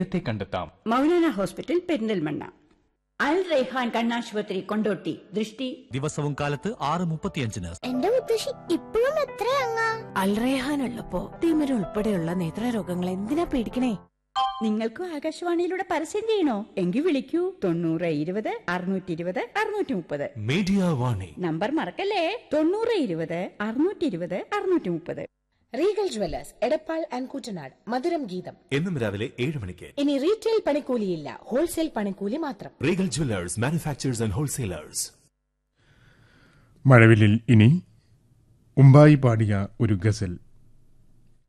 നേരത്തെ കണ്ടെത്താം മൗലാന ഹോസ്പിറ്റൽ പെരിന്തൽമണ്ണ അൽ റൈഹാൻ കണ്ണാശുപത്രി കൊണ്ടോട്ടി ദൃഷ്ടി ദിവസവും കാലത്ത് ആറ് മുപ്പത്തിയഞ്ചിന് എന്റെ മുത്തശ്ശി ഇപ്പോഴും എത്രയങ്ങാ അൽറേഹാൻ ഉള്ളപ്പോ തിമിര ഉൾപ്പെടെയുള്ള നേത്രരോഗങ്ങൾ എന്തിനാ പേടിക്കണേ നിങ്ങൾക്കും ആകാശവാണിയിലൂടെ പരസ്യം ചെയ്യണോ എങ്കിൽ വിളിക്കൂ തൊണ്ണൂറ് ഇരുപത് അറുന്നൂറ്റി ഇരുപത് അറുന്നൂറ്റി മുപ്പത് മീഡിയ വാണി നമ്പർ മറക്കല്ലേ തൊണ്ണൂറ് ഇരുപത് അറുന്നൂറ്റി ഇരുപത് അറുന്നൂറ്റി മുപ്പത് Regal jewellers Edappal and Koottanad Madhuram Geetham എന്നും രാവിലെ ഏഴ് മണിക്ക് ഇനി റീറ്റെയിൽ പണിക്കൂലിയില്ല ഹോൾസെയിൽ പണിക്കൂലി മാത്രം Regal jewellers manufacturers and wholesalers മഴവില്ലിൽ ഇനി ഉമ്പായി പാടിയ ഒരു ഗസൽ